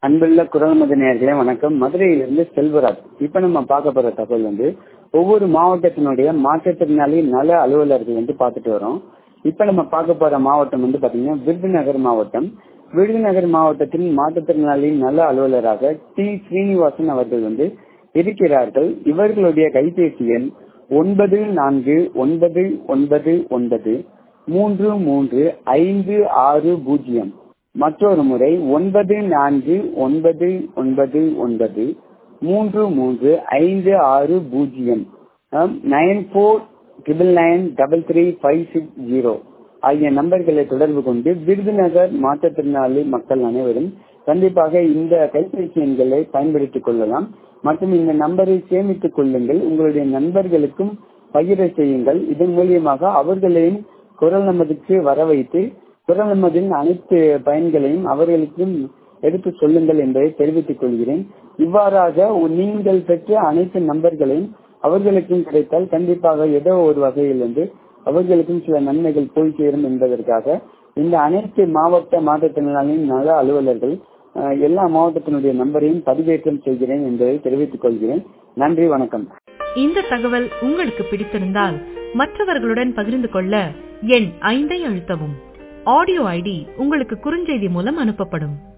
அன்புள்ள குரல்மத நேர்களே வணக்கம் மதுரையிலிருந்து செல்வராஜ் இப்ப நம்ம பார்க்க போற தகவல் வந்து ஒவ்வொரு மாவட்டத்தினுடைய மாற்றுத்திறனாளி நல அலுவலர்கள் வந்து பார்த்துட்டு வரோம் இப்ப நம்ம பார்க்க போற மாவட்டம் வந்து பாத்தீங்கன்னா விருதுநகர் மாவட்டம் விருதுநகர் மாவட்டத்தின் மாற்றுத்திறனாளி நல அலுவலராக டி ஸ்ரீனிவாசன் அவர்கள் வந்து இருக்கிறார்கள் இவர்களுடைய கைபேசி எண் ஒன்பது நான்கு ஒன்பது ஒன்பது ஒன்பது மூன்று மூன்று ஐந்து ஆறு பூஜ்ஜியம் மற்றொரு முறை ஒன்பது நான்கு ஒன்பது ஒன்பது ஒன்பது மூன்று மூன்று ஐந்து ஆறு பூஜ்ஜியம் nine four triple nine double three five six zero ஆகிய நம்பர்களை தொடர்பு கொண்டு விருதுநகர் மாற்றுத்திறனாளி மக்கள் அனைவரும் கண்டிப்பாக இந்த கைபேசி எண்களை பயன்படுத்திக் கொள்ளலாம் மற்றும் இந்த நம்பரை சேமித்துக் கொள்ளுங்கள் உங்களுடைய நண்பர்களுக்கும் பகிர செய்யுங்கள் இதன் மூலியமாக அவர்களையும் குரல் நமதுக்கு வர வைத்து குரல் நமதின் அனைத்து பயன்களையும் அவர்களுக்கும் எடுத்து சொல்லுங்கள் என்பதை தெரிவித்துக் கொள்கிறேன் இவ்வாறாக நீங்கள் பெற்ற அனைத்து நம்பர்களையும் அவர்களுக்கும் கிடைத்தால் கண்டிப்பாக ஏதோ ஒரு வகையில் வந்து அவர்களுக்கும் சில நன்மைகள் போய் சேரும் என்பதற்காக இந்த அனைத்து மாவட்ட மாற்றுத்திறனாளியின் நல அலுவலர்கள் எல்லா மாவட்டத்தினுடைய நம்பரையும் பதிவேற்றம் செய்கிறேன் என்பதை தெரிவித்துக் கொள்கிறேன் நன்றி வணக்கம் இந்த தகவல் உங்களுக்கு பிடித்திருந்தால் மற்றவர்களுடன் பகிர்ந்து கொள்ள எண் ஐந்தை அழுத்தவும் ஆடியோ ஐடி உங்களுக்கு குறுஞ்செய்தி மூலம் அனுப்பப்படும்